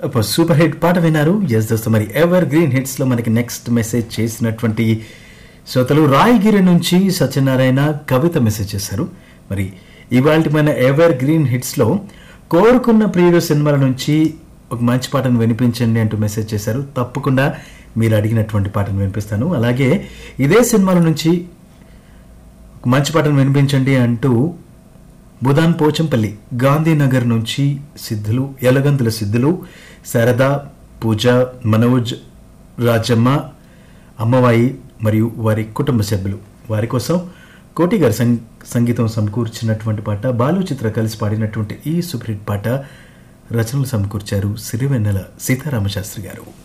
ఇప్పుడు super hit పాట విన్నారు ఎస్ దోస్తు మరి ఎవర్ గ్రీన్ హిట్స్ లో మనకి నెక్స్ట్ మెసేజ్ చేసినటువంటి శ్రోతలు రాయగిరి నుంచి సత్యనారాయణ కవిత మెసేజ్ చేశారు మరి ఇవాళ మన ఎవర్ గ్రీన్ హిట్స్ లో కోరుకున్న ప్రియుడు సినిమాల నుంచి ఒక మంచి పాటను వినిపించండి అంటూ మెసేజ్ చేశారు తప్పకుండా మీరు అడిగినటువంటి పాటను వినిపిస్తాను అలాగే ఇదే సినిమాల నుంచి ఒక మంచి పాటను వినిపించండి అంటూ బుధాన్ పోచంపల్లి గాంధీనగర్ నుంచి సిద్ధులు ఎలగంతుల సిద్ధులు శారద పూజ మనోజ్ రాజమ్మ అమ్మవాయి మరియు వారి కుటుంబ సభ్యులు వారి కోసం కోటి గారి సం- సంగీతం సమకూర్చినటువంటి పాట బాలు చిత్ర కలిసి పాడినటువంటి ఈ సూపర్ హిట్ పాట రచనలు సమకూర్చారు సిరివెన్నెల సీతారామశాస్త్రి గారు